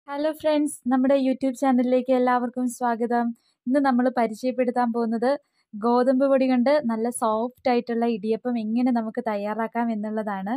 hello friends നമ്മുടെ YouTube ചാനലിലേക്ക് എല്ലാവർക്കും സ്വാഗതം ഇന്ന് നമ്മൾ പരിചയപ്പെടുത്താൻ പോകുന്നത് ഗോതമ്പ് പൊടി കൊണ്ട് നല്ല സോഫ്റ്റ് ആയിട്ടുള്ള ഇടിയപ്പം എങ്ങനെ നമുക്ക് തയ്യാറാക്കാം എന്നുള്ളതാണ്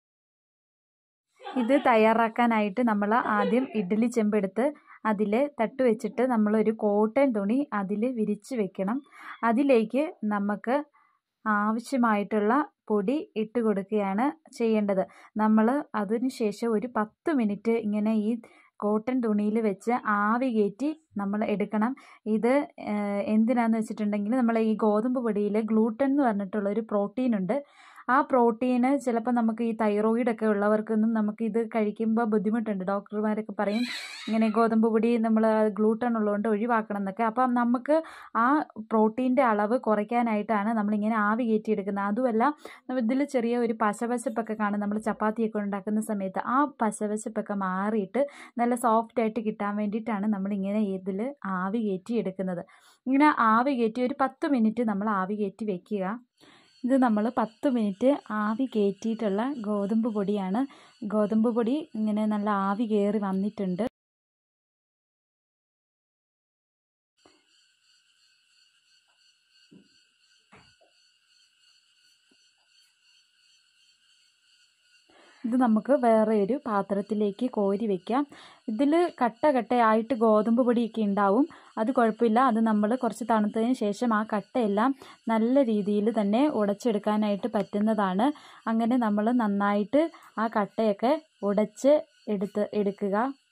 ഇത് തയ്യാറാക്കാനായിട്ട് നമ്മൾ ആദ്യം ഇഡ്ഡലി ചെമ്പെടുത്ത് അതിൽ തട്ട് വെച്ചിട്ട് നമ്മളൊരു കോട്ടൺ തുണി അതിൽ വിരിച്ച് വെക്കണം അതിലേക്ക് നമുക്ക് ആവശ്യമായിട്ടുള്ള പൊടി ഇട്ട് കൊടുക്കുകയാണ് ചെയ്യേണ്ടത് നമ്മൾ അതിന് ശേഷം ഒരു പത്ത് മിനിറ്റ് ഇങ്ങനെ ഈ കോട്ടൺ തുണിയിൽ വെച്ച് ആവി കയറ്റി നമ്മൾ എടുക്കണം ഇത് എന്തിനാന്ന് വെച്ചിട്ടുണ്ടെങ്കിൽ നമ്മൾ ഈ ഗോതമ്പ് പൊടിയിൽ ഗ്ലൂട്ടൻ എന്ന് പറഞ്ഞിട്ടുള്ള ഒരു പ്രോട്ടീൻ ഉണ്ട് ആ പ്രോട്ടീന് ചിലപ്പോൾ നമുക്ക് ഈ തൈറോയിഡ് ഒക്കെ ഉള്ളവർക്കൊന്നും നമുക്ക് ഇത് കഴിക്കുമ്പോൾ ബുദ്ധിമുട്ടുണ്ട് ഡോക്ടർമാരൊക്കെ പറയും ഇങ്ങനെ ഗോതമ്പ് പൊടി നമ്മൾ ഗ്ലൂട്ടൺ ഉള്ളതുകൊണ്ട് ഒഴിവാക്കണം എന്നൊക്കെ അപ്പം നമുക്ക് ആ പ്രോട്ടീൻ്റെ അളവ് കുറയ്ക്കാനായിട്ടാണ് നമ്മളിങ്ങനെ ആവി കയറ്റി എടുക്കുന്നത് അതുമല്ല ഇതിൽ ചെറിയ ഒരു പശപശപ്പൊക്കെ കാണും നമ്മൾ ചപ്പാത്തിയൊക്കെ ഉണ്ടാക്കുന്ന സമയത്ത് ആ പശപശപ്പൊക്കെ മാറിയിട്ട് നല്ല സോഫ്റ്റ് ആയിട്ട് കിട്ടാൻ വേണ്ടിയിട്ടാണ് നമ്മളിങ്ങനെ ഇതിൽ ആവി കയറ്റി എടുക്കുന്നത് ഇങ്ങനെ ആവി കയറ്റി ഒരു പത്ത് മിനിറ്റ് നമ്മൾ ആവി കയറ്റി വെക്കുക ഇത് നമ്മൾ പത്ത് മിനിറ്റ് ആവി കയറ്റിയിട്ടുള്ള ഗോതമ്പ് പൊടിയാണ് ഗോതമ്പ് പൊടി ഇങ്ങനെ നല്ല ആവി കയറി വന്നിട്ടുണ്ട് ഇത് നമുക്ക് വേറെ ഒരു പാത്രത്തിലേക്ക് കോരി വെക്കാം ഇതിൽ കട്ട കട്ടയായിട്ട് ഗോതമ്പ് പൊടിയൊക്കെ ഉണ്ടാവും അത് കുഴപ്പമില്ല അത് നമ്മൾ കുറച്ച് തണുത്തതിന് ശേഷം ആ കട്ടയെല്ലാം നല്ല രീതിയിൽ തന്നെ ഉടച്ചെടുക്കാനായിട്ട് പറ്റുന്നതാണ് അങ്ങനെ നമ്മൾ നന്നായിട്ട് ആ കട്ടയൊക്കെ ഉടച്ച് എടുത്ത് എടുക്കുക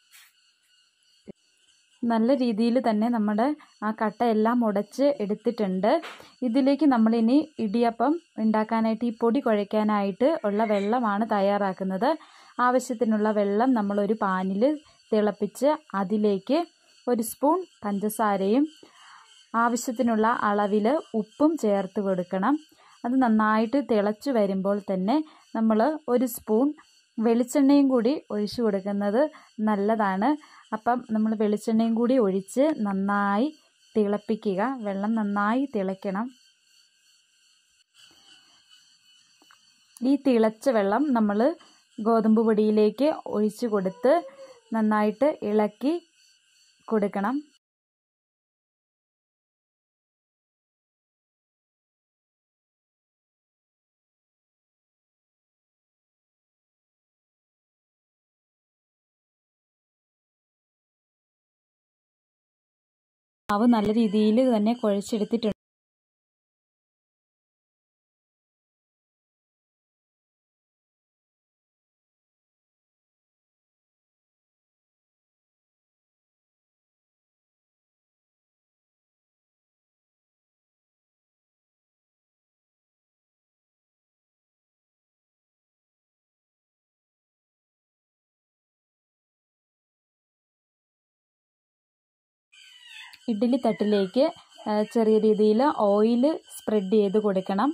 നല്ല രീതിയിൽ തന്നെ നമ്മുടെ ആ കട്ടയെല്ലാം ഉടച്ച് എടുത്തിട്ടുണ്ട് ഇതിലേക്ക് നമ്മളിനി ഇടിയപ്പം ഉണ്ടാക്കാനായിട്ട് ഈ പൊടി കുഴയ്ക്കാനായിട്ട് ഉള്ള വെള്ളമാണ് തയ്യാറാക്കുന്നത് ആവശ്യത്തിനുള്ള വെള്ളം നമ്മളൊരു പാനിൽ തിളപ്പിച്ച് അതിലേക്ക് ഒരു സ്പൂൺ പഞ്ചസാരയും ആവശ്യത്തിനുള്ള അളവിൽ ഉപ്പും ചേർത്ത് കൊടുക്കണം അത് നന്നായിട്ട് തിളച്ച് വരുമ്പോൾ തന്നെ നമ്മൾ ഒരു സ്പൂൺ വെളിച്ചെണ്ണയും കൂടി ഒഴിച്ചു കൊടുക്കുന്നത് നല്ലതാണ് അപ്പം നമ്മൾ വെളിച്ചെണ്ണയും കൂടി ഒഴിച്ച് നന്നായി തിളപ്പിക്കുക വെള്ളം നന്നായി തിളയ്ക്കണം ഈ തിളച്ച വെള്ളം നമ്മൾ ഗോതമ്പ് പൊടിയിലേക്ക് ഒഴിച്ച് കൊടുത്ത് നന്നായിട്ട് ഇളക്കി കൊടുക്കണം മാവ് നല്ല രീതിയിൽ തന്നെ കുഴച്ചെടുത്തിട്ടുണ്ട് ഇഡ്ഡലി തട്ടിലേക്ക് ചെറിയ രീതിയിൽ ഓയിൽ സ്പ്രെഡ് ചെയ്ത് കൊടുക്കണം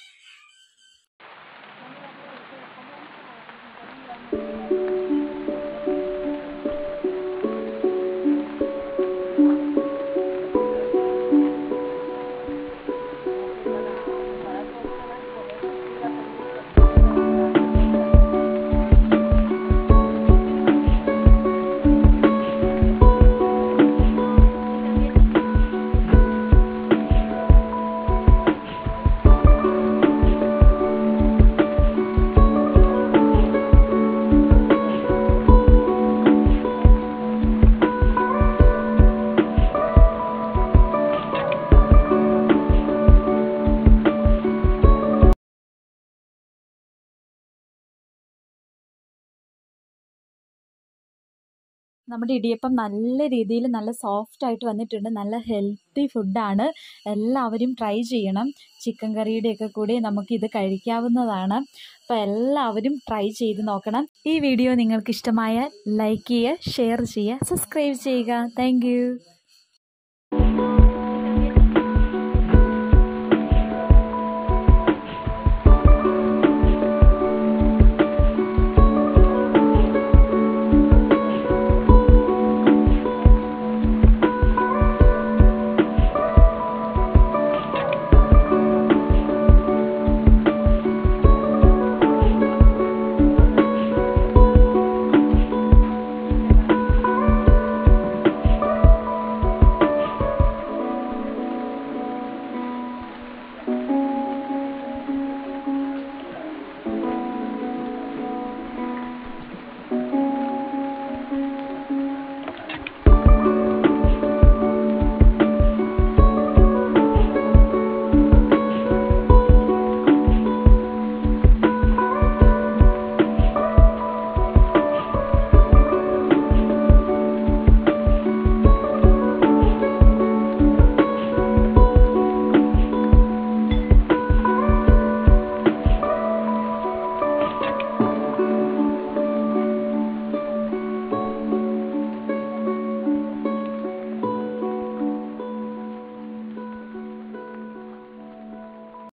നമ്മുടെ ഇടിയപ്പം നല്ല രീതിയിൽ നല്ല സോഫ്റ്റ് ആയിട്ട് വന്നിട്ടുണ്ട് നല്ല ഹെൽത്തി ഫുഡാണ് എല്ലാവരും ട്രൈ ചെയ്യണം ചിക്കൻ കറിയുടെയൊക്കെ കൂടി നമുക്ക് ഇത് കഴിക്കാവുന്നതാണ് അപ്പോൾ എല്ലാവരും ട്രൈ ചെയ്ത് നോക്കണം ഈ വീഡിയോ നിങ്ങൾക്ക് ഇഷ്ടമായാൽ ലൈക്ക് ചെയ്യുക ഷെയർ ചെയ്യുക സബ്സ്ക്രൈബ് ചെയ്യുക താങ്ക്